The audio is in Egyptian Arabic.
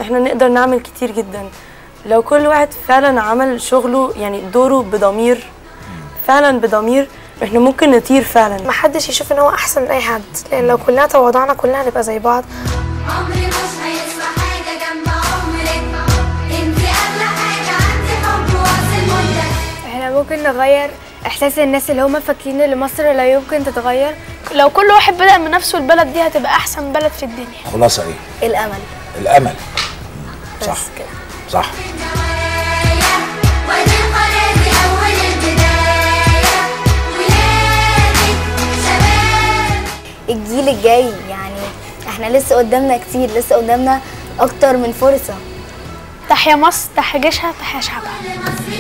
احنا نقدر نعمل كتير جدا لو كل واحد فعلا عمل شغله يعني دوره بضمير فعلا بضمير احنا ممكن نطير فعلا ما حدش يشوف ان هو احسن من اي حد لان لو كلنا تواضعنا كلنا هنبقى زي بعض عمري مش هيسوى حاجة جنب عمرك انتي أغلى حاجة عندي حب واصل مدة احنا ممكن نغير احساس الناس اللي هم فاكرين ان مصر لا يمكن تتغير لو كل واحد بدأ من نفسه البلد دي هتبقى احسن بلد في الدنيا خلاصه ايه الامل الامل صح صح نوايا وادي القناة دي أول البداية ولادك شباب الجيل الجاي يعني احنا لسه قدامنا كتير لسه قدامنا اكتر من فرصة تحيا مصر تحيا جيشها تحيا شعبها مصر